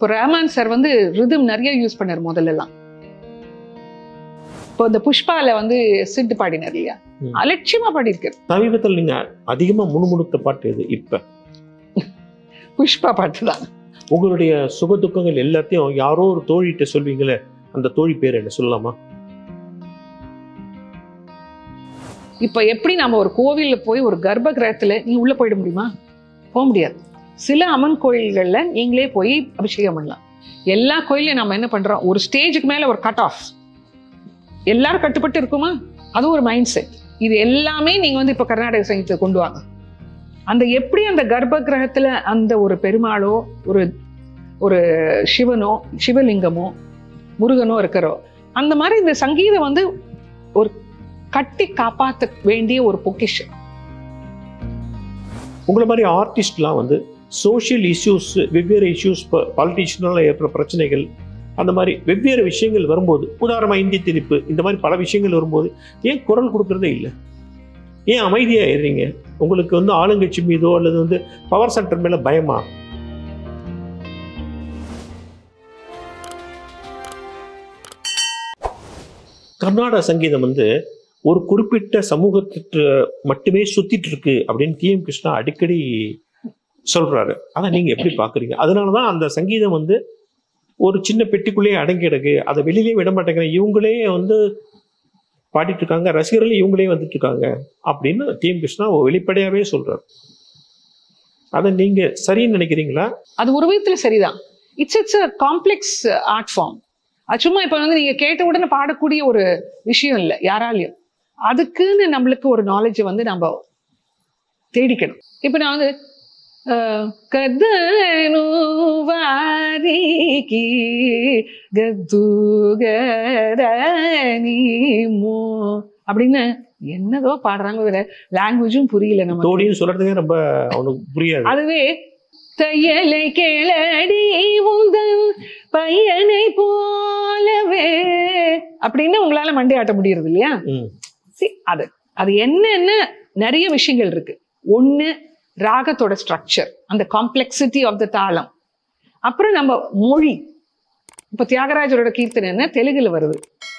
இப்போ ரஹ்மான் சார் வந்து ரிதம் நிறைய யூஸ் பண்ணார் முதல்ல எல்லாம் இப்போ இந்த புஷ்பால வந்து சிட்டு பாடினார் இல்லையா ம். அலட்சியமா பாடியிருக்காரு சமீபத்தில் நீங்க அதிகமா முணுமுணுத்த பாட்டு எது இப்ப புஷ்பா பாட்டு தான் உங்களுடைய சுக துக்கங்கள் எல்லாத்தையும் யாரோ ஒரு தோழிகிட்ட சொல்வீங்களே அந்த தோழி பேர் என்ன சொல்லலாமா இப்போ எப்படி நம்ம ஒரு கோவில்ல போய் ஒரு கர்ப்ப கிரகத்துல நீ உள்ள போயிட முடியுமா போக முடியாது சில அம்மன் கோயில்கள்ல நீங்களே போய் அபிஷேகம் பண்ணலாம் எல்லா கோயிலையும் நம்ம என்ன பண்றோம் ஒரு ஸ்டேஜுக்கு மேல ஒரு கட் ஆஃப் எல்லாரும் கட்டுப்பட்டு இருக்குமா அது ஒரு மைண்ட் செட் இது எல்லாமே நீங்க வந்து இப்போ கர்நாடக சங்கீதத்தை கொண்டு வாங்க அந்த எப்படி அந்த கர்ப்ப கிரகத்துல அந்த ஒரு பெருமாளோ ஒரு ஒரு சிவனோ சிவலிங்கமோ முருகனோ இருக்கிறோ அந்த மாதிரி இந்த சங்கீதம் வந்து ஒரு கட்டி காப்பாற்ற வேண்டிய ஒரு பொக்கிஷம் உங்களை மாதிரி ஆர்டிஸ்ட்லாம் வந்து சோஷியல் இஷ்யூஸ் வெவ்வேறு இஷ்யூஸ் பாலிட்டிஷியனால ஏற்படுற பிரச்சனைகள் அந்த மாதிரி வெவ்வேறு விஷயங்கள் வரும்போது உதாரணமாக இந்தி திணிப்பு இந்த மாதிரி பல விஷயங்கள் வரும்போது ஏன் குரல் கொடுக்கறதே இல்லை ஏன் அமைதியாக ஏறீங்க உங்களுக்கு வந்து ஆளுங்கட்சி மீதோ அல்லது வந்து பவர் சென்டர் மேலே பயமா கர்நாடக சங்கீதம் வந்து ஒரு குறிப்பிட்ட சமூகத்திற்கு மட்டுமே சுத்திட்டு இருக்கு அப்படின்னு டி எம் கிருஷ்ணா அடிக்கடி சொல்றாரு அதை நீங்க எப்படி பாக்குறீங்க அதனாலதான் அந்த சங்கீதம் வந்து ஒரு சின்ன பெட்டிக்குள்ளேயே அடங்கி கிடக்கு அதை வெளியிலேயே விட மாட்டேங்கிறாங்க இவங்களே வந்து பாடிட்டு இருக்காங்க ரசிகர்கள் இவங்களே வந்துட்டு இருக்காங்க அப்படின்னு டி எம் கிருஷ்ணா வெளிப்படையாவே சொல்றாரு அதை நீங்க சரின்னு நினைக்கிறீங்களா அது ஒரு விதத்துல சரிதான் it's it's a complex art form அது சும்மா இப்போ வந்து நீங்க கேட்ட உடனே பாடக்கூடிய ஒரு விஷயம் இல்லை யாராலையும் அதுக்குன்னு நம்மளுக்கு ஒரு நாலேஜ் வந்து நம்ம தேடிக்கணும் இப்போ நான் வந்து அஹ், கதனு வாரிகி கத்துகரணிமோ அப்படின்னு என்னதோ பாடுறாங்க வேற லாங்குவேஜும் புரியல நம்ம தோடின்னு சொல்றதுக்கே ரொம்ப அவனுக்கு புரியாது அதுவே தையலை கேளடி உந்தன் பையனை போலவே அப்படின்னு உங்களால மண்டை ஆட்ட முடியறது இல்லையா ம். See, அது அது என்னென்ன நிறைய விஷயங்கள் இருக்கு ஒண்ணு ராகத்தோட ஸ்ட்ரக்சர் அந்த காம்ப்ளெக்சிட்டி ஆஃப் த தாளம் அப்புறம் நம்ம மொழி இப்ப தியாகராஜரோட கீர்த்தனை என்ன தெலுங்குல வருது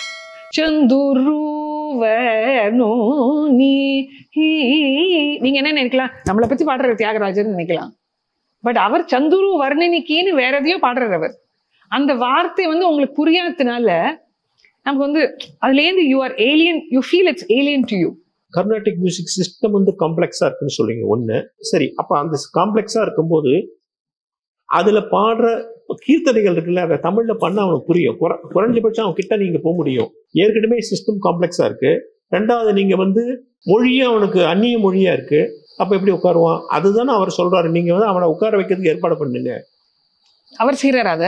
சந்துருவனு நீ நீங்க என்ன நினைக்கலாம் நம்மளை பத்தி பாடுற தியாகராஜர் நினைக்கலாம் பட் அவர் சந்துரு வர்ணனிக்கின்னு வேற எதையோ பாடுறார் அவர் அந்த வார்த்தை வந்து உங்களுக்கு புரியாததுனால நமக்கு வந்து அதுலேருந்து you are alien you feel it's alien to you Carnatic music system வந்து காம்ப்ளெக்ஸா இருக்குன்னு சொல்றீங்க ஒண்ணு சரி அப்ப அந்த காம்ப்ளெக்ஸா இருக்கும்போது அதுல பாடுற கீர்த்தனைகள் இருக்குல்ல அதை தமிழ்ல பண்ண அவனுக்கு புரியும் குற- குறைஞ்சபட்சம் அவன் கிட்ட நீங்க போக முடியும் ஏற்கனவே சிஸ்டம் காம்ப்ளெக்ஸா இருக்கு ரெண்டாவது நீங்க வந்து மொழியும் அவனுக்கு அந்நிய மொழியா இருக்கு அப்ப எப்படி உட்காருவான் அதுதானே அவர் சொல்றாரு நீங்க வந்து அவனை உட்கார வைக்கிறதுக்கு ஏற்பாடு பண்ணுங்க அவர் செய்கிறார் அத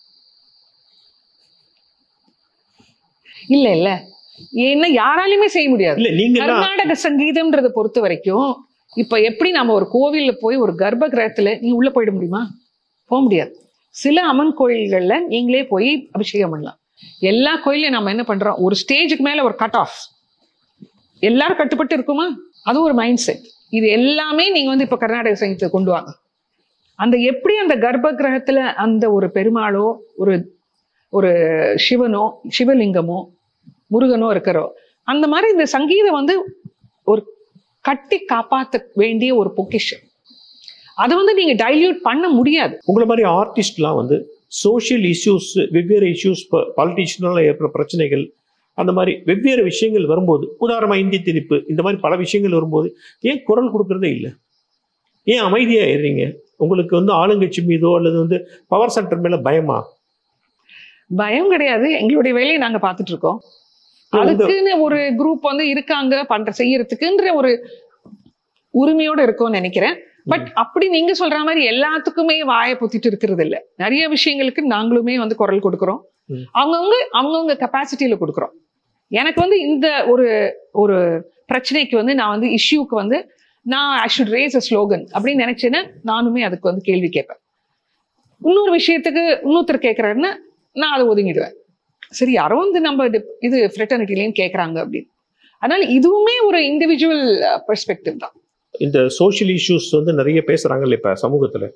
இல்ல இல்ல ஏன்னா யாராலையுமே செய்ய முடியாது இல்ல நீங்க தான் கர்நாடக சங்கீதம்ன்றத பொறுத்த வரைக்கும் இப்ப எப்படி நம்ம ஒரு கோவில்ல போய் ஒரு கர்ப்ப கிரகத்துல நீ உள்ள போயிட முடியுமா போக முடியாது சில அம்மன் கோயில்கள்ல நீங்களே போய் அபிஷேகம் பண்ணலாம் எல்லா கோயிலையும் நம்ம என்ன பண்றோம் ஒரு ஸ்டேஜுக்கு மேல ஒரு கட் ஆஃப் எல்லாரும் கட்டுப்பட்டு இருக்குமா அது ஒரு மைண்ட் செட் இது எல்லாமே நீங்க வந்து இப்ப கர்நாடக சங்கீதத்தை கொண்டு வாங்க அந்த எப்படி அந்த கர்ப்ப கிரகத்துல அந்த ஒரு பெருமாளோ ஒரு ஒரு சிவனோ சிவலிங்கமோ முருகனோ இருக்கிறோ அந்த மாதிரி இந்த சங்கீதம் வந்து ஒரு கட்டி காப்பாற்ற வேண்டிய ஒரு பொக்கிஷம் அதை வந்து நீங்க டைல்யூட் பண்ண முடியாது உங்களை மாதிரி ஆர்டிஸ்ட்லாம் வந்து சோஷியல் இஷ்யூஸ் வெவ்வேறு இஷ்யூஸ் பாலிட்டிஷியனால ஏற்படுற பிரச்சனைகள் அந்த மாதிரி வெவ்வேறு விஷயங்கள் வரும்போது உதாரணமாக இந்தி திணிப்பு இந்த மாதிரி பல விஷயங்கள் வரும்போது ஏன் குரல் கொடுக்கறதே இல்லை ஏன் அமைதியாக ஏறீங்க உங்களுக்கு வந்து ஆளுங்கட்சி மீதோ அல்லது வந்து பவர் சென்டர் மேலே பயமா பயம் கிடையாது எங்களுடைய வேலையை நாங்க பார்த்துட்டு இருக்கோம் அதுக்குன்னு ஒரு குரூப் வந்து இருக்காங்க பண்ற செய்யறதுக்குன்ற ஒரு உரிமையோட இருக்கும்னு நினைக்கிறேன் பட் அப்படி நீங்க சொல்ற மாதிரி எல்லாத்துக்குமே வாயை பொத்திட்டு இருக்கிறது இல்ல நிறைய விஷயங்களுக்கு நாங்களுமே வந்து குரல் கொடுக்குறோம் ம். அவங்கவுங்க அவங்கவுங்க கெப்பாசிட்டியில கொடுக்குறோம் எனக்கு வந்து இந்த ஒரு ஒரு பிரச்சனைக்கு வந்து நான் வந்து இஷ்யூக்கு வந்து நான் I should raise a slogan அப்படின்னு நினைச்சேன்னா நானுமே அதுக்கு வந்து கேள்வி கேட்பேன் இன்னொரு விஷயத்துக்கு இன்னொருத்தர் கேட்குறாருன்னா நான் அதை ஒதுங்கிடுவேன் சரி யாரோ வந்து நம்ம இது இது ஃப்ரெட்டர்னிட்டிலேயும் கேட்குறாங்க அப்படின்னு அதனால இதுவுமே ஒரு இண்டிவிஜுவல் பெர்ஸ்பெக்டிவ் தான் இந்த சோஷியல் இஷ்யூஸ் வந்து நிறைய பேசுகிறாங்கல்ல இப்போ சமூகத்தில்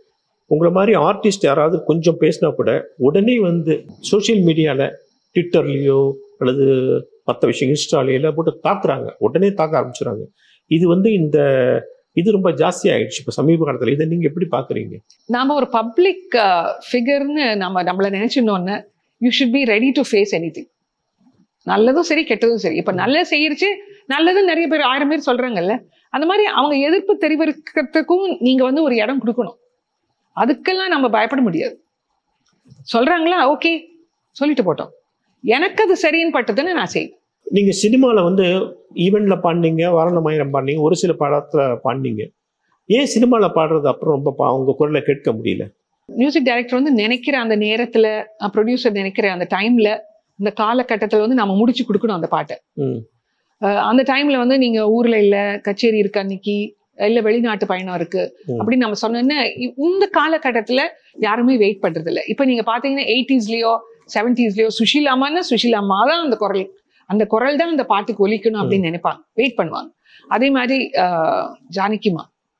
உங்களை மாதிரி ஆர்டிஸ்ட் யாராவது கொஞ்சம் பேசினா கூட உடனே வந்து சோஷியல் மீடியாவில் ட்விட்டர்லேயோ அல்லது மற்ற விஷயம் இன்ஸ்டாலேயோ எல்லாம் போட்டு தாக்குறாங்க உடனே தாக்க ஆரம்பிச்சுறாங்க இது வந்து இந்த இது ரொம்ப ஜாஸ்தி ஆயிடுச்சு இப்போ சமீப காலத்தில் இதை நீங்கள் எப்படி பார்க்குறீங்க நாம ஒரு பப்ளிக் ஃபிகர்னு நம்ம நம்மள நினைச்சிருந்தோன்னு you should be ready to face anything நல்லதும் சரி கெட்டதும் சரி இப்ப நல்லது செய்யறச்சு நல்லதும் நிறைய பேர் ஆயிரம் பேர் சொல்றாங்கல்ல அந்த மாதிரி அவங்க எதிர்ப்பு தெரிவிக்கிறதுக்கும் நீங்க வந்து ஒரு இடம் கொடுக்கணும் அதுக்கெல்லாம் நம்ம பயப்பட முடியாது சொல்றாங்களா ஓகே சொல்லிட்டு போட்டோம் எனக்கு அது சரின்னு பட்டதுன்னு நான் செய்வேன் நீங்க சினிமால வந்து ஈவெண்ட்ல பாடினீங்க வாரணமாயிரம் பாடினீங்க ஒரு சில படத்துல பாடினீங்க ஏன் சினிமால பாடுறது அப்புறம் ரொம்ப பா- உங்க குரலை கேட்க முடியல மியூசிக் டைரக்டர் வந்து நினைக்கிற அந்த நேரத்துல ப்ரொடியூசர் நினைக்கிற அந்த டைம்ல இந்த காலகட்டத்துல வந்து நம்ம முடிச்சு கொடுக்கணும் அந்த பாட்டை ம் அஹ் அந்த டைம்ல வந்து நீங்க ஊர்ல இல்ல கச்சேரி இருக்கு அன்னைக்கு இல்ல வெளிநாட்டு பயணம் இருக்கு ம். அப்படின்னு நம்ம சொன்னோன்னா இ- இந்த காலகட்டத்துல யாருமே வெயிட் பண்றது இல்ல இப்ப நீங்க பாத்தீங்கன்னா எயிட்டிஸ்லயோ செவன்டிஸ்லயோ சுஷீலாமான்னா சுஷீலாமா தான் அந்த குரல் அந்த குரல் தான் அந்த பாட்டுக்கு ஒலிக்கணும் அப்படின்னு நினைப்பாங்க வெயிட் பண்ணுவாங்க அதே மாதிரி அஹ், ஜானகிமா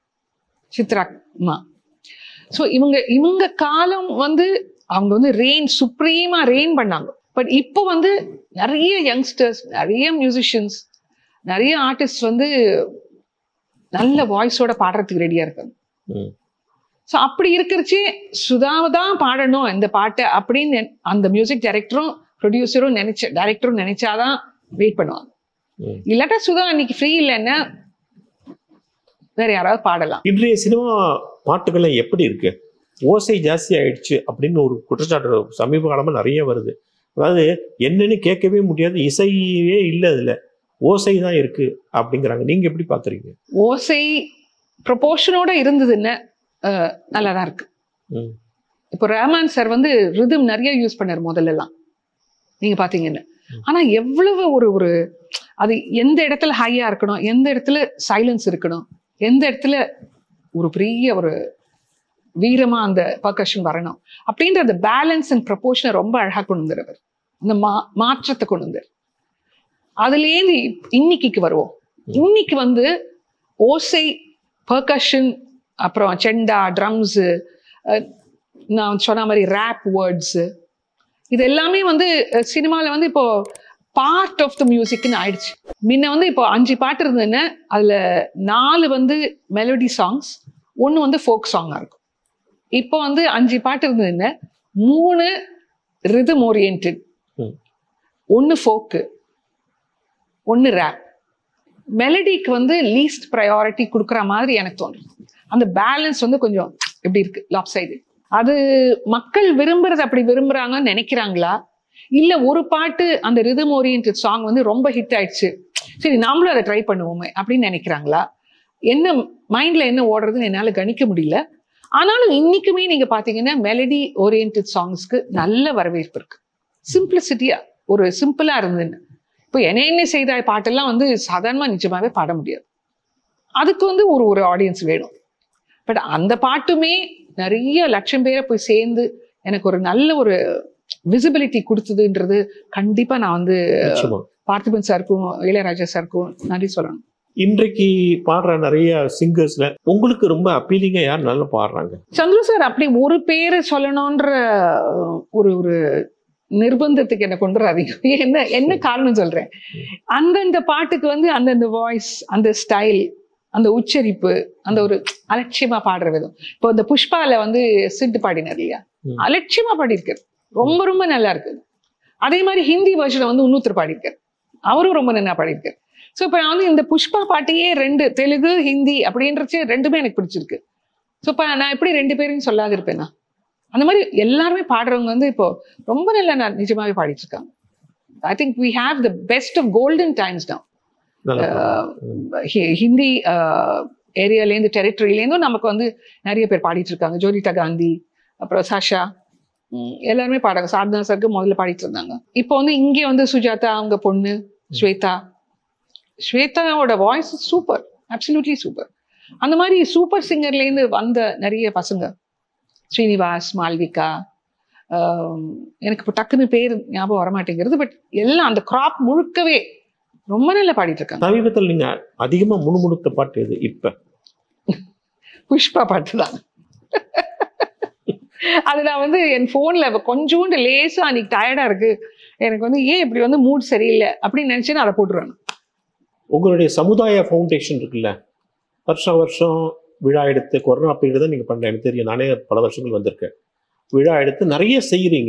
சித்ராமா ஸோ இவங்க இவங்க காலம் வந்து அவங்க வந்து ரெயின் சுப்ரீமா ரெயின் பண்ணாங்க பட் இப்போ வந்து நிறைய யங்ஸ்டர்ஸ் நிறைய மியூசிஷியன்ஸ் நிறைய ஆர்டிஸ்ட் வந்து நல்ல வாய்ஸோட பாடுறதுக்கு ரெடியா இருக்காங்க ம் ஸோ அப்படி இருக்கிறச்சே சுதாவை தான் பாடணும் இந்த பாட்டை அப்படின்னு நெ- அந்த மியூசிக் டைரக்டரும் ப்ரொடியூசரும் நினைச்ச டைரக்டரும் நினைச்சாதான் வெயிட் பண்ணுவாங்க ம். இல்லாட்டா சுதா அன்னைக்கு ஃப்ரீ இல்லைன்னா வேற யாராவது பாடலாம் இன்றைய சினிமா பாட்டுகள்லாம் எப்படி இருக்கு ஓசை ஜாஸ்தி ஆயிடுச்சு அப்படின்னு ஒரு குற்றச்சாட்டு சமீப காலமா நிறைய வருது அதாவது என்னன்னு கேட்கவே முடியாது இசையே இல்லை அதுல ஓசை தான் இருக்கு அப்படிங்கிறாங்க நீங்க எப்படி பாக்குறீங்க ஓசை ப்ரொபோர்ஷனோட இருந்ததுன்னு அஹ், நல்லாதான் இருக்கு ம் இப்போ ரஹ்மான் சார் வந்து ரிதம் நிறைய யூஸ் பண்ணார் முதல்ல எல்லாம் நீங்க பாத்தீங்கன்னா ஆனா எவ்வளவு ஒரு ஒரு அது எந்த இடத்துல ஹையா இருக்கணும் எந்த இடத்துல சைலன்ஸ் இருக்கணும் எந்த இடத்துல ஒரு பெரிய ஒரு வீரமா அந்த பர்கஷன் வரணும் அப்படின்ற அந்த பேலன்ஸ் அண்ட் ப்ரப்போர்ஷனை ரொம்ப அழகா கொண்டு வந்துடுவார் அந்த மா மாற்றத்தை கொண்டு வந்தார் அதுலேருந்து இப்- இன்னைக்கு வருவோம் இன்னைக்கு வந்து ஓசை பர்கஷன் அப்புறம் செண்டா ட்ரம்ஸு நான் சொன்ன மாதிரி ரேப் வேர்ட்ஸு இது எல்லாமே வந்து சினிமாவில் வந்து இப்போ பார்ட் ஆஃப் த மியூசிக்னு ஆயிடுச்சு முன்ன வந்து இப்போ அஞ்சு பாட்டு இருந்ததுன்னா அதில் நாலு வந்து மெலடி சாங்ஸ் ஒன்று வந்து ஃபோக் சாங்காக இருக்கும் இப்போ வந்து அஞ்சு பாட்டு இருந்ததுன்னா மூணு ரிதம் ஓரியன்ட் ம். ஒன்று ஃபோக்கு ஒன்று ரேப் மெலடிக்கு வந்து லீஸ்ட் ப்ரையாரிட்டி கொடுக்குற மாதிரி எனக்கு தோணுது அந்த பேலன்ஸ் வந்து கொஞ்சம் எப்படி இருக்கு லாப் சைடு அது மக்கள் விரும்புறது அப்படி விரும்புறாங்கன்னு நினைக்கிறாங்களா இல்ல ஒரு பாட்டு அந்த ரிதம் ஓரியன்ட் சாங் வந்து ரொம்ப ஹிட் ஆயிடுச்சு சரி நாமளும் அதை ட்ரை பண்ணுவோமே அப்படின்னு நினைக்கிறாங்களா என்ன மைண்ட்ல என்ன ஓடுறதுன்னு என்னால கணிக்க முடியல ஆனாலும் இன்னைக்குமே நீங்க பாத்தீங்கன்னா மெலடி ஓரியன்ட் சாங்ஸ்க்கு நல்ல வரவேற்பு இருக்கு சிம்பிளிசிட்டியா ஒரு சிம்பிளா இருந்ததுன்னு இப்போ என்ன என்ன செய்தாய் பாட்டெல்லாம் வந்து சாதாரணமா நிஜமாவே பாட முடியாது அதுக்கு வந்து ஒரு ஒரு ஆடியன்ஸ் வேணும் பட் அந்த பாட்டுமே நிறைய லட்சம் பேரை போய் சேர்ந்து எனக்கு ஒரு நல்ல ஒரு விசிபிலிட்டி கொடுத்ததுன்றது கண்டிப்பா நான் வந்து நிச்சயமா பார்த்திபன் சாருக்கும் இளையராஜா சாருக்கும் நன்றி சொல்லணும் இன்றைக்கு பாடுற நிறைய சிங்கர்ஸ்ல உங்களுக்கு ரொம்ப அப்பீலிங்கா யார் நல்லா பாடுறாங்க சந்துரு சார் அப்படி ஒரு பேரை சொல்லணுன்ற அஹ், ஒரு ஒரு நிர்பந்தத்துக்கு என்ன கொண்டு வராதீங்க என்ன என்ன காரணம் சொல்றேன் அந்தந்த பாட்டுக்கு வந்து அந்தந்த வாய்ஸ் அந்த ஸ்டைல் அந்த உச்சரிப்பு அந்த ஒரு அலட்சியமா பாடுற விதம் இப்போ இந்த புஷ்பால வந்து சிட்டு பாடினார் இல்லையா ம். அலட்சியமா பாடியிருக்காரு ரொம்ப ரொம்ப நல்லா இருக்கு அதே மாதிரி ஹிந்தி வெர்ஷனை வந்து இன்னொருத்தர் பாடியிருக்காரு அவரும் ரொம்ப நல்லா பாடியிருக்காரு ஸோ இப்போ நான் வந்து இந்த புஷ்பா பாட்டையே ரெண்டு தெலுங்கு ஹிந்தி அப்படின்றச்சு ரெண்டுமே எனக்கு பிடிச்சிருக்கு ஸோ இப்போ நான் எப்படி ரெண்டு பேரையும் சொல்லாது இருப்பேனா அந்த மாதிரி எல்லாருமே பாடுறவங்க வந்து இப்போ ரொம்ப நல்லா நான் நிஜமாவே பாடிட்டு இருக்காங்க I think we have the best of golden times தான் நல்லா பாடுறாங்க. ஹி- ஹிந்தி ஏரியாலேருந்து டெரிட்டரியிலேருந்தும் நமக்கு வந்து நிறைய பேர் பாடிட்டு இருக்காங்க ஜோனிதா காந்தி அப்புறம் சாஷா ம், எல்லாருமே பாடாங்க சாதனா சருக்கு முதல்ல பாடிட்டு இருந்தாங்க இப்போ வந்து இங்கே வந்து சுஜாதா அவங்க பொண்ணு ஸ்வேதா ஸ்வேதாவோட வாய்ஸ் சூப்பர் அப்சல்யூட்லி சூப்பர் அந்த மாதிரி சூப்பர் சிங்கர்லேருந்து வந்த நிறைய பசங்க ஸ்ரீனிவாஸ் மால்விகா ஆம், எனக்கு இப்போ டக்குன்னு பேர் ஞாபகம் வர மாட்டேங்கிறது பட் எல்லாம் அந்த கிராப் முழுக்கவே ரொம்ப நல்லா பாடிட்டு இருக்காங்க சமீபத்தில் நீங்க அதிகமா முணுமுணுத்த பாட்டு எது இப்ப புஷ்பா பாட்டு தான் அது நான் வந்து என் ஃபோனில் கொஞ்சோண்டு லேசாக அன்னைக்கு டயர்டாக இருக்கு எனக்கு வந்து ஏன் இப்படி வந்து மூட் சரியில்லை அப்படின்னு நினச்சி நான் அதை போட்டுருவேன் உங்களுடைய சமுதாய ஃபவுண்டேஷன் இருக்குல்ல வருஷம் வருஷம் விழா எடுத்து கொரோனா பீரியட் தான் நீங்கள் பண்ணுறேன் எனக்கு தெரியும் நானே பல வருஷங்கள் வந்திருக்கேன் விழா எடுத்து நிறைய செய்கிறீங்க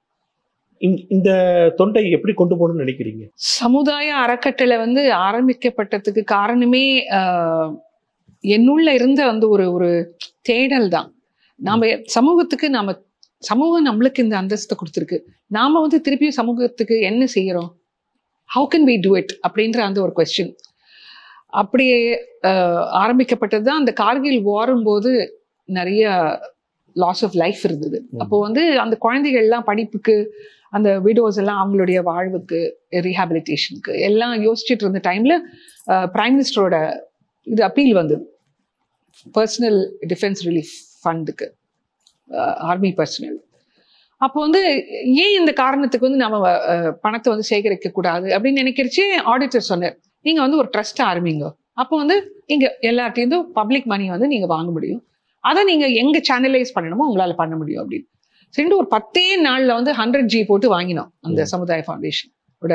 இந்த தொண்டை எப்படி கொண்டு போகணும்னு நினைக்கிறீங்க சமுதாய அறக்கட்டளை வந்து ஆரம்பிக்கப்பட்டதுக்கு காரணமே ஆஹ், என்னுள்ள இருந்த வந்து ஒரு ஒரு தேடல் தான் நாம சமூகத்துக்கு நாம சமூகம் நம்மளுக்கு இந்த அந்தஸ்தை கொடுத்துருக்கு நாம வந்து திருப்பியும் சமூகத்துக்கு என்ன செய்யறோம் how can we do it அப்படின்ற அந்த ஒரு கொஸ்டின் அப்படியே ஆஹ், ஆரம்பிக்கப்பட்டது தான் அந்த கார்கில் வாரும் போது நிறைய லாஸ் ஆஃப் லைஃப் இருந்தது அப்போ வந்து அந்த குழந்தைகள்லாம் படிப்புக்கு அந்த விடோஸ் எல்லாம் அவங்களுடைய வாழ்வுக்கு ரீஹாபிலிட்டேஷனுக்கு எல்லாம் யோசிச்சுட்டு இருந்த டைம்ல பிரைம் மினிஸ்டரோட இது அப்பீல் வந்தது பர்சனல் டிஃபென்ஸ் ரிலீஃப் ஃபண்டுக்கு ஆர்மி பர்சனல் அப்போ வந்து ஏன் இந்த காரணத்துக்கு வந்து நம்ம அஹ், பணத்தை வந்து சேகரிக்க கூடாது அப்படின்னு நினைக்கிறச்சே ஆடிட்டர் சொன்னார் நீங்க வந்து ஒரு ட்ரஸ்ட் ஆரம்பிங்க அப்போ வந்து இங்க எல்லார்ட்டையும் பப்ளிக் மணி வந்து நீங்க வாங்க முடியும் அதை நீங்க எங்க சேனலைஸ் பண்ணணுமோ உங்களால பண்ண முடியும் அப்படின்னு சரிண்டு ஒரு பத்தே நாள்ல வந்து ஹண்ட்ரட் ஜி போட்டு வாங்கினோம் அந்த சமுதாய ஃபவுண்டேஷன்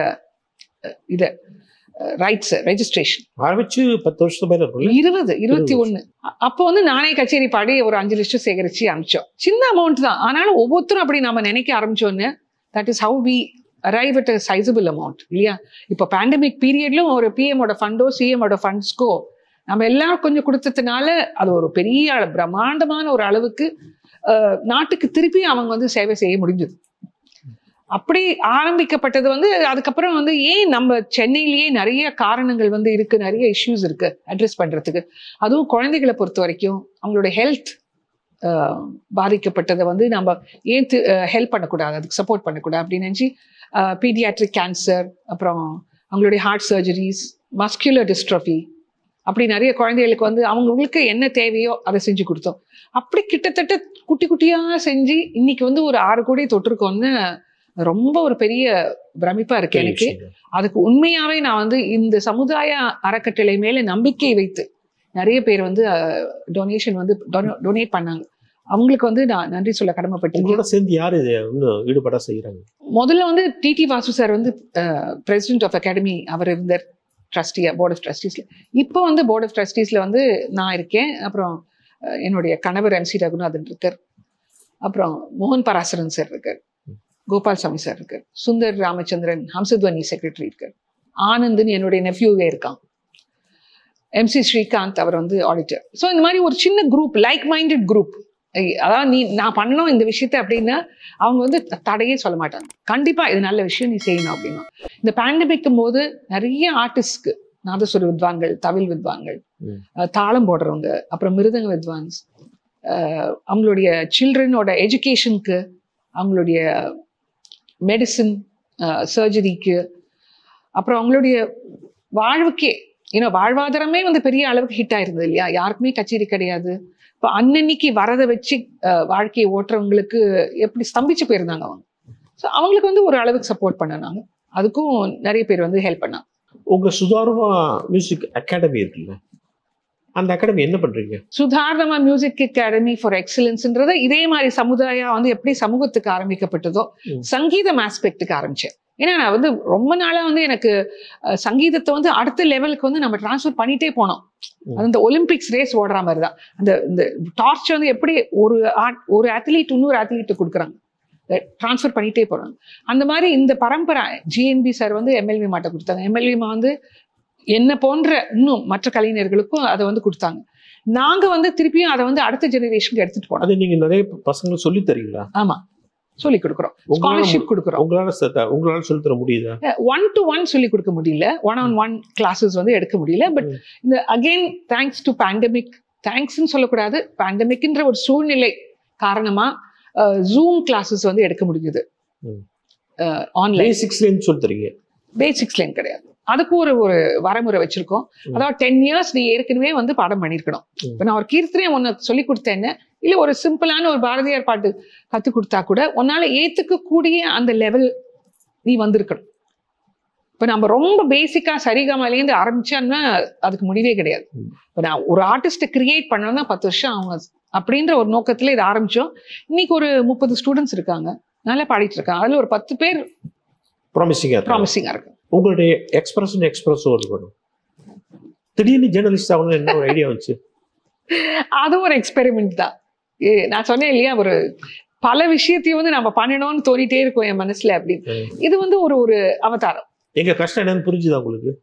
இத ரைட்ஸ் ரெஜிஸ்ட்ரேஷன் ஆரம்பிச்சு பத்து வருஷத்து மேல இருக்கும்ல இருபது இருபத்தி ஒண்ணு அ- அப்போ வந்து நானே கச்சேரி பாடி ஒரு அஞ்சு லட்சம் சேகரிச்சு அனுப்பிச்சோம் சின்ன அமௌண்ட் தான் ஆனாலும் ஒவ்வொருத்தரும் அப்படி நம்ம நினைக்க ஆரம்பிச்சோன்னு that is how we arrive at sizeable amount இல்லையா இப்போ பேண்டமிக் பீரியட்லும் ஒரு பிஎம்மோட ஃபண்டோ சிஎம்மோட ஃபண்ட்ஸ்க்கோ நம்ம எல்லாம் கொஞ்சம் கொடுத்ததுனால அது ஒரு பெரிய அள- பிரம்மாண்டமான ஒரு அளவுக்கு அஹ், நாட்டுக்கு திருப்பி அவங்க வந்து சேவை செய்ய முடிஞ்சது அப்படி ஆரம்பிக்கப்பட்டது வந்து அதுக்கப்புறம் வந்து ஏன் நம்ம சென்னையிலேயே நிறைய காரணங்கள் வந்து இருக்கு நிறைய இஷ்யூஸ் இருக்கு அட்ரஸ் பண்றதுக்கு அதுவும் குழந்தைகளை பொறுத்த வரைக்கும் அவங்களோட ஹெல்த் பாதிக்கப்பட்டதை வந்து நம்ம ஏன் ஹெல்ப் பண்ணக்கூடாது அதுக்கு சப்போர்ட் பண்ணக்கூடாது அப்படின்னு நினச்சி பீடியாட்ரிக் கேன்சர் அப்புறம் அவங்களுடைய ஹார்ட் சர்ஜரிஸ் மஸ்குலர் டிஸ்ட்ரஃபி அப்படி நிறைய குழந்தைகளுக்கு வந்து அவங்களுக்கு என்ன தேவையோ அதை செஞ்சு கொடுத்தோம் அப்படி கிட்டத்தட்ட குட்டி குட்டியா செஞ்சு இன்னைக்கு வந்து ஒரு ஆறு கோடி தொட்டிருக்கோம்னு ரொம்ப ஒரு பெரிய பிரமிப்பா இருக்கு பெரிய எனக்கு விஷயம். அதுக்கு உண்மையாவே நான் வந்து இந்த சமுதாய அறக்கட்டளை மேல நம்பிக்கை வைத்து நிறைய பேர் வந்து டொனேஷன் வந்து டொனேட் பண்ணாங்க அவங்களுக்கு வந்து நான் நன்றி சொல்ல கடமைப்பட்டிருக்கேன் உங்களோட சேர்ந்து யாரு இது இன்னும் ஈடுபட செய்யறாங்க முதல்ல வந்து டிடி வாசு சார் வந்து பிரசிடென்ட் ஆஃப் அகாடமி அவர் இருந்தார் ட்ரஸ்டியா போர்ட் ஆஃப் ட்ரஸ்டீஸ்ல இப்போ வந்து போர்ட் ஆஃப் ட்ரஸ்டீஸ்ல வந்து நான் இருக்கேன் அப்புறம் அஹ், என்னுடைய கணவர் எம் சி ரகுநாதன் இருக்கார் அப்புறம் மோகன் பராசரன் சார் இருக்கார் கோபால்சாமி சார் இருக்கார் சுந்தர் ராமச்சந்திரன் ஹம்சத்வனி செக்ரட்டரி இருக்கார் ஆனந்த்னு என்னுடைய நெஃப்யூவே இருக்கான் எம்சி ஸ்ரீகாந்த் அவர் வந்து ஆடிட்டர் ஸோ இந்த மாதிரி ஒரு சின்ன குரூப் லைக் மைண்டட் குரூப் அதாவது நீ நான் பண்ணணும் இந்த விஷயத்த அப்படின்னா அவங்க வந்து தடையே சொல்ல மாட்டாங்க கண்டிப்பா இது நல்ல விஷயம் நீ செய்யணும் அப்படின்னா இந்த பேண்டமிக்கும் போது நிறைய ஆர்டிஸ்ட்க்கு நாதஸ்வர வித்வான்கள் தவில் வித்வான்கள் ம். அஹ், தாளம் போடுறவங்க அப்புறம் மிருதங்க வித்வான்ஸ் அஹ், அவங்களுடைய சில்ட்ரனோட எஜுகேஷனுக்கு அவங்களுடைய மெடிசின் சர்ஜரிக்கு அப்புறம் அவங்களுடைய வாழ்வுக்கே ஏன்னா வாழ்வாதாரமே வந்து பெரிய அளவுக்கு ஹிட் ஆயிருந்தது இல்லையா யாருக்குமே கச்சேரி கிடையாது இப்போ அன்னன்னைக்கு வரதை வச்சு அஹ், வாழ்க்கையை ஓட்டுறவங்களுக்கு எப்படி ஸ்தம்பிச்சு போயிருந்தாங்க அவங்க ஸோ அவங்களுக்கு வந்து ஒரு அளவுக்கு சப்போர்ட் பண்ணனாங்க அதுக்கும் நிறைய பேர் வந்து ஹெல்ப் பண்ணாங்க உங்க சுதார்வா மியூசிக் அகாடமி இருக்குல்ல அந்த அகாடமி என்ன பண்றீங்க சுதாரணமா மியூசிக் அகாடமி ஃபார் எக்ஸலன்ஸ்ன்றத இதே மாதிரி சமுதாயா வந்து எப்படி சமூகத்துக்கு ஆரம்பிக்கப்பட்டதோ ம். சங்கீதம் ஆஸ்பெக்டுக்கு ஆரம்பிச்சேன் ஏன்னா நான் வந்து ரொம்ப நாளா வந்து எனக்கு அஹ், சங்கீதத்தை வந்து அடுத்த லெவலுக்கு வந்து நம்ம ட்ரான்ஸ்ஃபர் பண்ணிட்டே போனோம் ம். அது இந்த ஒலிம்பிக்ஸ் ரேஸ் ஓடுற மாதிரி தான் அந்த இந்த டார்ச் வந்து எப்படி ஒரு ஆட்- ஒரு அத்லீட் இன்னொரு அத்லீட்டு கொடுக்குறாங்க ட்ரான்ஸ்ஃபர் பண்ணிட்டே போறாங்க அந்த மாதிரி இந்த பரம்பரை ஜிஎன்பி சார் வந்து எம்எல்வி மாட்ட கொடுத்தாங்க எம்எல்வி வந்து என்ன போன்ற இன்னும் மற்ற கலைஞர்களுக்கும் அதை வந்து கொடுத்தாங்க நாங்க வந்து திருப்பியும் அதை வந்து அடுத்த ஜெனரேஷனுக்கு எடுத்துட்டு போனோம் அது நீங்க நிறைய பசங்களுக்கு சொல்லி தரீங்களா ஆமா சொல்லி கொடுக்குறோம் உங்களால ஸ்காலர்ஷிப் கொடுக்குறோம் உங்களால ச- உங்களால சொல்லி தர முடியுதா ஒன் டு ஒன் சொல்லி கொடுக்க முடியல ஒன் ஆன் ஒன் கிளாஸஸ் வந்து எடுக்க முடியல பட் ம். இந்த அகைன் தேங்க்ஸ் டு பேண்டமிக் தேங்க்ஸ்னு சொல்லக்கூடாது பேண்டமிக்ன்ற ஒரு சூழ்நிலை காரணமா ஜூம் கிளாஸஸ் வந்து எடுக்க முடியுது ம். ஆன்லைன் பேசிக்ஸ்லேருந்து சொல்லி தரீங்க பேசிக்ஸ்லேயும் கிடையாது அதுக்கு ஒரு ஒரு வரமுறை வச்சிருக்கோம் ம். அதாவது டென் இயர்ஸ் நீ ஏற்கனவே வந்து பாடம் பண்ணியிருக்கணும் ம். இப்போ நான் ஒரு கீர்த்தனை ஒன்று சொல்லி கொடுத்தேன்னு இல்லை ஒரு சிம்பிளான ஒரு பாரதியார் பாட்டு கற்றுக் கொடுத்தா கூட உன்னால ஏத்துக்க கூடிய அந்த லெவல் நீ வந்திருக்கணும் இப்போ நம்ம ரொம்ப பேசிக்கா சரிகமாலேருந்து ஆரம்பிச்சோம்னா அதுக்கு முடிவே கிடையாது ம். இப்போ நான் ஒரு ஆர்டிஸ்ட்டை கிரியேட் பண்ணணும்னா பத்து வருஷம் அவங்க அப்படின்ற ஒரு நோக்கத்துல இதை ஆரம்பிச்சோம் இன்னைக்கு ஒரு முப்பது ஸ்டூடெண்ட்ஸ் இருக்காங்க நல்லா பாடிட்டு இருக்காங்க அதுல ஒரு பத்து பேர் ப்ராமிசிங்காக ப்ராமிசிங்கா இருக்கு உங்களுடைய எக்ஸ்பிரஷன் எக்ஸ்பிரஸோ இருக்கணும் திடீர்னு ஜேர்னலிஸ்ட் ஆகணும் என்ன ஒரு ஐடியா வந்துச்சு அதுவும் ஒரு எக்ஸ்பெரிமெண்ட் தான் ஏ, நான் சொன்னேன் இல்லையா ஒரு பல விஷயத்தையும் வந்து நம்ம பண்ணணும்னு தோணிட்டே இருக்கும் என் மனசுல அப்படின்னு ம். இது வந்து ஒரு ஒரு அவதாரம் எங்க கஷ்டம் என்னன்னு புரிஞ்சுதா உங்களுக்கு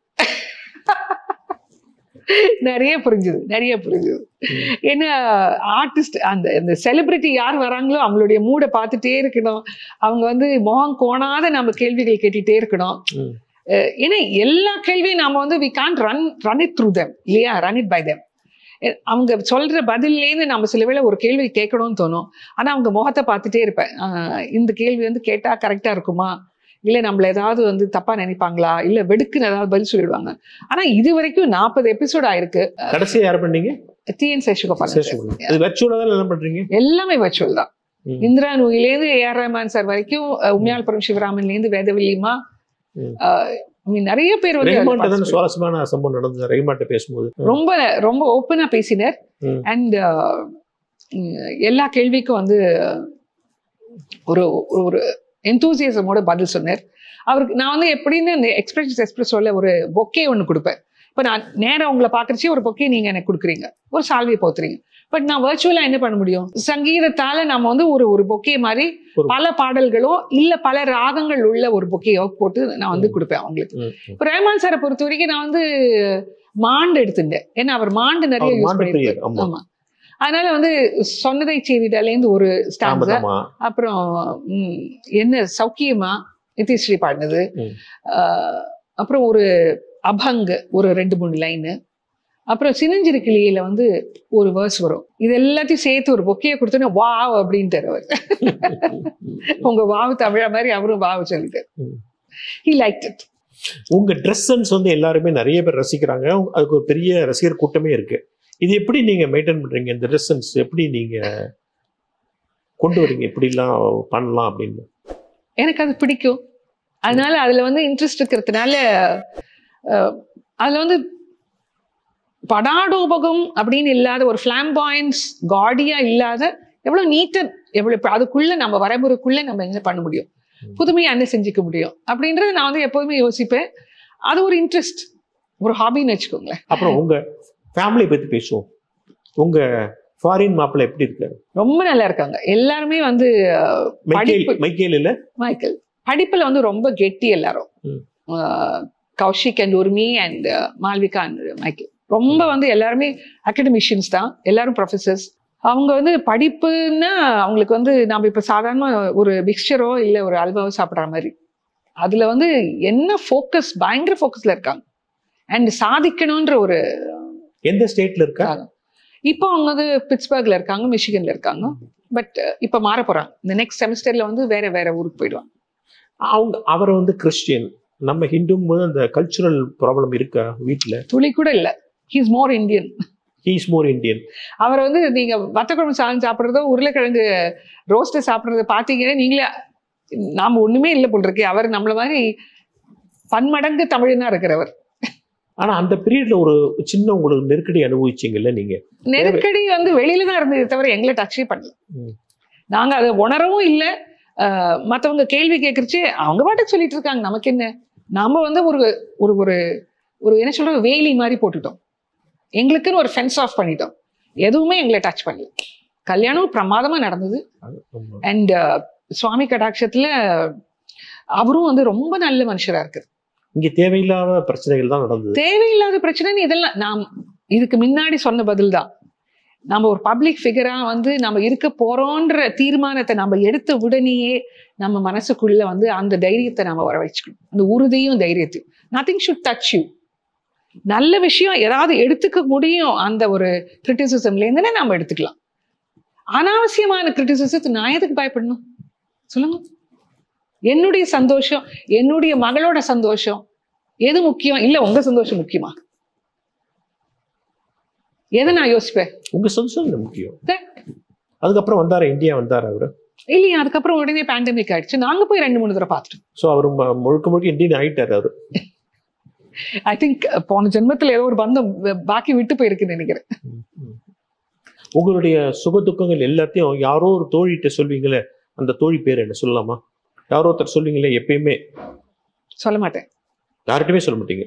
நிறைய புரிஞ்சுது நிறைய புரிஞ்சுது ஏன்னா ஆர்டிஸ்ட் அந்த இந்த செலிபிரிட்டி யார் வராங்களோ அவங்களுடைய மூடை பார்த்துட்டே இருக்கணும் அவங்க வந்து முகம் கோணாத நம்ம கேள்விகள் கேட்டுட்டே இருக்கணும் ம். அஹ் ஏன்னா எல்லா கேள்வியும் நாம வந்து we can run run it through them இல்லையா ரன் இட் பை தெம் அவங்க சொல்ற பதில்லேருந்து நம்ம சில வேளை ஒரு கேள்வி கேட்கணும்னு தோணும் ஆனா அவங்க முகத்தை பார்த்துட்டே இருப்பேன் அஹ் இந்த கேள்வி வந்து கேட்டா கரெக்டா இருக்குமா இல்ல நம்மள ஏதாவது வந்து தப்பா நினைப்பாங்களா இல்ல வெடுக்குன்னு ஏதாவது பதில் சொல்லிடுவாங்க ஆனா இது வரைக்கும் நாற்பது எபிசோட் ஆயிருக்கு கடைசியா யார் பண்ணீங்க டிஎன் சேஷகோபால் சேஷகுமார். அது வெர்ச்சுவலா தான் என்ன பண்றீங்க எல்லாமே வர்ச்சுவல் தான் ம். இந்திரா நூயிலேருந்து ஏஆர் ரஹ்மான் சார் வரைக்கும் அஹ், உமையாள்புரம் சிவராமன்லேருந்து வேதவல்லிமா ம். அஹ், I mean, நிறைய பேர் வந்து அதுல ரெஹ்மான்ட்ட தானே participate சுவாரஸ்யமான சம்பவம் நடந்தது ரெஹ்மான்ட்ட பேசும்போது ரொம்ப ரொம்ப ஓப்பனா பேசினார் ம். அண்ட் எல்லா கேள்விக்கும் வந்து ஒரு ஒரு- ஒரு எந்தூசியசமோட பதில் சொன்னார் அவருக்கு நான் வந்து எப்படின்னு இந்த எக்ஸ்பிரஸ் எக்ஸ்பிரஸோல ஒரு பொக்கே ஒன்று கொடுப்பேன் இப்போ நான் நேரா உங்களை பார்க்குறச்சே ஒரு பொக்கே நீங்கள் எனக்கு கொடுக்குறீங்க ஒரு சால்வையை போத்துறீங்க பட் நான் வர்ச்சுவலாக என்ன பண்ண முடியும் சங்கீதத்தால நம்ம வந்து ஒரு ஒரு பொக்கே மாதிரி ஒரு- பல பாடல்களோ இல்ல பல ராகங்கள் உள்ள ஒரு பொக்கையோ போட்டு நான் வந்து கொடுப்பேன் அவங்களுக்கு ம், ம். இப்போ ரஹ்மான் சாரை பொறுத்த வரைக்கும் நான் வந்து மாண்டு எடுத்துட்டேன் ஏன்னா அவர் மாண்டு நிறைய அவர் யூஸ் மாண்டு பண்ணிருப்பாரு பிரியர், ஆமா. ஆமா அதனால வந்து சொன்னதை செய்திடாலேருந்து ஒரு ஸ்டான்ஸா தாமதமா அப்புறம் ம், என்ன சௌக்கியமா நிதிஸ்ரீ பாடினது ம். ஆஹ், அப்புறம் ஒரு அபங் ஒரு ரெண்டு மூணு லைனு அப்புறம் சினஞ்சிறு கிளியில வந்து ஒரு வேர்ஸ் வரும் இது எல்லாத்தையும் சேர்த்து ஒரு பொக்கையை கொடுத்தோன்னே வாவ் அப்படின்ட்டார் அவர் உங்க வாவு தமிழ மாதிரி அவரும் வாவு சொல்லிட்டார் ம். ஹி லைக் இட் உங்க ட்ரெஸ் சென்ஸ் வந்து எல்லாருமே நிறைய பேர் ரசிக்கிறாங்க அதுக்கு ஒரு பெரிய ரசிகர் கூட்டமே இருக்கு இது எப்படி நீங்க மெயின்டைன் பண்றீங்க இந்த ட்ரெஸ் சென்ஸ் எப்படி நீங்க கொண்டு வரீங்க இப்படிலாம் பண்ணலாம் அப்படின்னு எனக்கு அது பிடிக்கும் அதனால அதுல வந்து இன்ட்ரெஸ்ட் இருக்கிறதுனால அஹ், அதுல வந்து படாடோபகம் அப்படின்னு இல்லாத ஒரு ஃபிளாம்பாயின்ஸ் காடியா இல்லாத எவ்வளவு நீட்டா எவ்வளவு இப்ப அதுக்குள்ள நம்ம வரமுறைக்குள்ள நம்ம என்ன பண்ண முடியும் புதுமையா என்ன செஞ்சுக்க முடியும் அப்படின்றத நான் வந்து எப்போதுமே யோசிப்பேன் அது ஒரு இன்ட்ரெஸ்ட் ஒரு ஹாபின்னு வச்சுக்கோங்களேன் அப்புறம் உங்க ஃபேமிலியை பத்தி பேசுவோம் உங்க ஃபாரின் மாப்பிள்ளை எப்படி இருக்காரு ரொம்ப நல்லா இருக்காங்க எல்லாருமே வந்து அஹ், மைக்கேல் படிப்பு- மைக்கேல் இல்ல மைக்கேல் படிப்புல வந்து ரொம்ப கெட்டி எல்லாரும் ம். அஹ், Kaushik and Urmi and Malvika and Michael ரொம்ப வந்து எல்லாருமே அகடமிஷியன்ஸ் தான் எல்லாரும் ப்ரொஃபசர்ஸ் அவங்க வந்து படிப்புன்னா அவங்களுக்கு வந்து நம்ம இப்போ சாதாரண ஒரு மிக்சரோ இல்லை ஒரு அல்வாவோ சாப்பிட்ற மாதிரி அதுல வந்து என்ன ஃபோக்கஸ் பயங்கர ஃபோக்கஸ்ல இருக்காங்க அண்ட் சாதிக்கணுன்ற ஒரு எந்த ஸ்டேட்ல இருக்கா தாகம். இப்போ அவங்க வந்து பிட்ஸ்பர்க்ல இருக்காங்க மிஷிகன்ல இருக்காங்க பட் இப்போ மாற போறாங்க இந்த நெக்ஸ்ட் செமஸ்டர்ல வந்து வேற வேற ஊருக்கு போயிடுவாங்க அவங்க அவரை வந்து கிறிஸ்டியன் நம்ம ஹிந்தும் போது அந்த கல்ச்சுரல் ப்ராப்ளம் இருக்கா வீட்ல துளி கூட இல்ல he's more Indian he's more Indian அவர் வந்து நீங்க வத்த குழம்பு சாதம் சாப்பிட்றதோ உருளைக்கிழங்கு ரோஸ்ட் சாப்பிட்றத பார்த்தீங்கன்னா நீங்களே நாம ஒண்ணுமே இல்லை போல் இருக்கு அவர் நம்மள மாதிரி பன்மடங்கு தமிழனா இருக்கிறவர் ஆனா அந்த பீரியட்ல ஒரு சின்ன உங்களுக்கு நெருக்கடி அனுபவிச்சீங்கல்ல நீங்க நெருக்கடி வந்து வெளியில தான் இருந்தது தவிர எங்களை டச்சே பண்ணல ம். நாங்க அதை உணரவும் இல்லை மற்றவங்க கேள்வி கேட்கறச்சு அவங்க பாட்டுக்கு சொல்லிட்டு இருக்காங்க நமக்கு என்ன நாம வந்து ஒரு ஒரு ஒரு ஒரு என்ன சொல்றது வேலி மாதிரி போட்டுட்டோம் எங்களுக்குன்னு ஒரு ஃபென்ஸ் ஆஃப் பண்ணிட்டோம் எதுவுமே எங்களை டச் பண்ணல கல்யாணம் பிரமாதமா நடந்தது ஆமா. அண்ட் சுவாமி கடாட்சத்துல அவரும் வந்து ரொம்ப நல்ல மனுஷரா இருக்கு இங்க தேவையில்லாத பிரச்சனைகள் தான் நடந்தது தேவையில்லாத பிரச்சனைன்னு இதெல்லாம் நாம் இதுக்கு முன்னாடி சொன்ன பதில் தான் நம்ம ஒரு பப்ளிக் ஃபிகரா வந்து நம்ம இருக்க போறோன்ற தீர்மானத்தை நம்ம எடுத்த உடனேயே நம்ம மனசுக்குள்ள வந்து அந்த தைரியத்தை நம்ம வர வச்சுக்கணும் அந்த உறுதியும் தைரியத்தையும் நத்திங் ஷுட் டச் யூ நல்ல விஷயம் ஏதாவது எடுத்துக்க முடியும் அந்த ஒரு கிரிட்டிசிசம்ல இருந்துனே நம்ம எடுத்துக்கலாம் அனாவசியமான கிரிட்டிசிசத்தை நான் எதுக்கு பயப்படணும் சொல்லுங்க என்னுடைய சந்தோஷம் என்னுடைய மகளோட சந்தோஷம் எது முக்கியம் இல்ல உங்க சந்தோஷம் முக்கியமா எதை நான் யோசிப்பேன் உங்க சந்தோஷம் முக்கியம் That. அதுக்கப்புறம் வந்தாரு இந்தியா வந்தாரு அவரு இல்லையா அதுக்கப்புறம் உடனே பேண்டமிக் ஆயிடுச்சு நாங்க போய் ரெண்டு மூணு தடவை பார்த்துட்டோம் ஸோ அவர் ம- முழுக்க முழுக்க இந்தியன் ஆயிட்டாரு அவரு ஐ திங்க் போன ஜென்மத்துல ஏதோ ஒரு பந்தம் வ- பாக்கி விட்டு போயிருக்குன்னு நினைக்கிறேன் ம், ம். உங்களுடைய சுக துக்கங்கள் எல்லாத்தையும் யாரோ ஒரு தோழிகிட்ட சொல்வீங்களே அந்த தோழி பேர் என்ன சொல்லலாமா யாரோ ஒருத்தர் சொல்வீங்களே எப்பயுமே சொல்ல மாட்டேன் யார்கிட்டயுமே சொல்ல மாட்டீங்க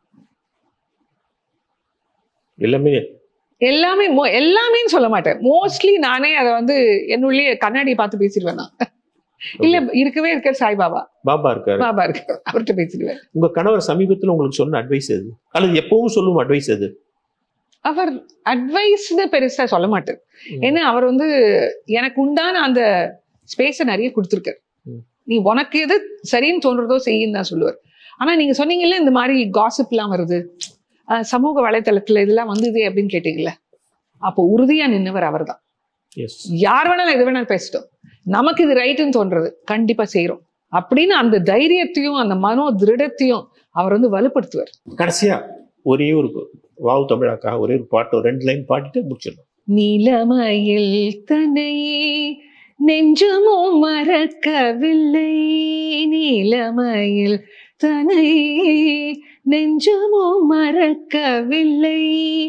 எல்லாமே எல்லாமே mo- எல்லாமேன்னு சொல்ல மாட்டேன் மோஸ்ட்லி நானே அதை வந்து என்னுள்ளே கண்ணாடியை பார்த்து பேசிடுவேன் நான் இல்ல இருக்கவே இருக்க சாய்பாபா பாபா இருக்காரு பாபா இருக்கு அவர்கிட்ட பேசிடுவேன் உங்க கணவர் சமீபத்துல உங்களுக்கு சொன்ன அட்வைஸ் எது அல்லது எப்பவும் சொல்லும் அட்வைஸ் எது அவர் அட்வைஸ்னு பெருசா சொல்ல மாட்டார் ம். ஏன்னா அவர் வந்து எனக்கு உண்டான அந்த ஸ்பேஸை நிறைய கொடுத்துருக்காரு ம். நீ உனக்கு எது சரின்னு தோன்றதோ செய்யுன்னு தான் சொல்லுவார் ஆனா நீங்க சொன்னீங்கல்ல இந்த மாதிரி காசிப்லாம் வருது அஹ் சமூக வலைத்தளத்துல இதெல்லாம் வந்தது அப்படின்னு கேட்டீங்கல்ல அப்போ உறுதியா நின்னவர் அவர்தான் எஸ் யார் வேணாலும் எது வேணாலும் பேசிட்டோம் நமக்கு இது ரைட்டுன்னு தோன்றது கண்டிப்பா செய்றோம் அப்படின்னு அந்த தைரியத்தையும் அந்த மனோ திருடத்தையும் அவர் வந்து வலுப்படுத்துவார் கடைசியா ஒரே ஒரு வாவு தமிழாக்கா ஒரே ஒரு பாட்டு ஒரு ரெண்டு லைன் பாடிட்டு முடிச்சிடணும் நிலமயில் தன்னையே நெஞ்சமும் மறக்கவில்லை நீலமயில் தனை நெஞ்சமும் மறக்கவில்லை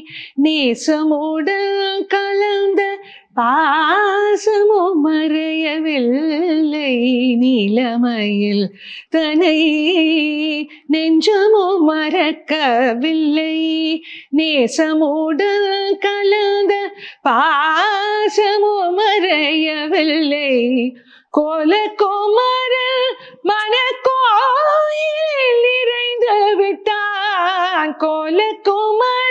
நேசமுடன் கலந்த பாசமும் மறையவில்லை நீலமயில் தனை நெஞ்சமும் மறக்கவில்லை நேசமுடன் கலந்த பாசமும் மறையவில்லை கோல கோமர மனக்கோயில் நிறைந்து விட்டான் கோல கோமர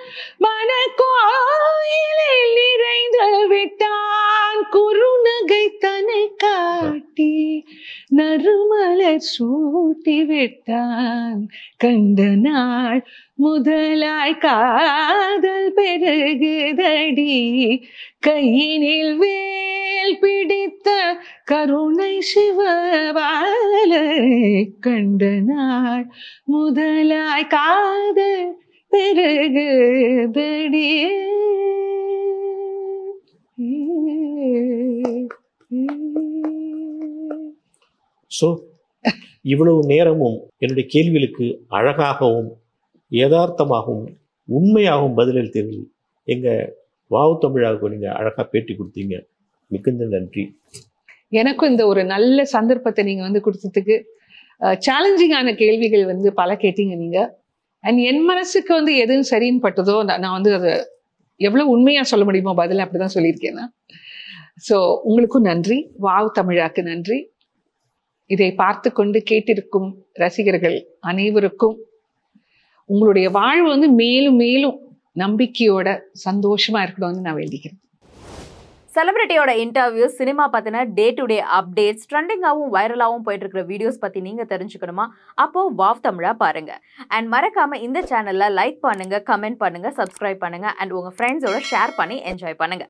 மனக்கோயிலில் நிறைந்து விட்டான் குறுநகை தனை காட்டி நறுமலர் சூட்டி விட்டான் கண்ட நாள் முதலாய் காதல் பெருகுதடி கையினில் வேல் பிடித்த கருணை சிவபால கண்ட நாள் முதலாய் காதல் பெருகுதடி ஸோ இவ்வளவு நேரமும் என்னுடைய கேள்விகளுக்கு அழகாகவும் யதார்த்தமாகவும் உண்மையாகவும் பதிலளித்தீர்கள் எங்க வாவு தமிழாவுக்கு நீங்க அழகா பேட்டி கொடுத்தீங்க மிகுந்த நன்றி எனக்கும் இந்த ஒரு நல்ல சந்தர்ப்பத்தை நீங்க வந்து கொடுத்ததுக்கு சேலஞ்சிங்கான கேள்விகள் வந்து பல கேட்டீங்க நீங்க அண்ட் என் மனசுக்கு வந்து எதுவும் சரின்னு பட்டதோ நான் நான் வந்து அதை எவ்வளவு உண்மையா சொல்ல முடியுமோ பதில் அப்படிதான் சொல்லியிருக்கேன் நான் ஸோ உங்களுக்கும் நன்றி வாவ் தமிழாக்கு நன்றி இதை பார்த்து கொண்டு கேட்டிருக்கும் ரசிகர்கள் அனைவருக்கும் உங்களுடைய வாழ்வு வந்து மேலும் மேலும் நம்பிக்கையோட சந்தோஷமா இருக்கணும்னு நான் வேண்டிக்கிறேன் செலிபிரிட்டியோட இன்டர்வியூஸ் சினிமா பத்தின டே டு டே அப்டேட்ஸ் ட்ரெண்டிங்காகவும் வைரலாகவும் போயிட்டு இருக்கிற வீடியோஸ் பத்தி நீங்க தெரிஞ்சுக்கணுமா அப்போ வாவ் தமிழா பாருங்க அண்ட் மறக்காம இந்த சேனல்ல லைக் பண்ணுங்க கமெண்ட் பண்ணுங்க சப்ஸ்கிரைப் பண்ணுங்க அண்ட் உங்க ஃப்ரெண்ட்ஸோட ஷேர் பண்ணி என்ஜாய் பண்ணுங்க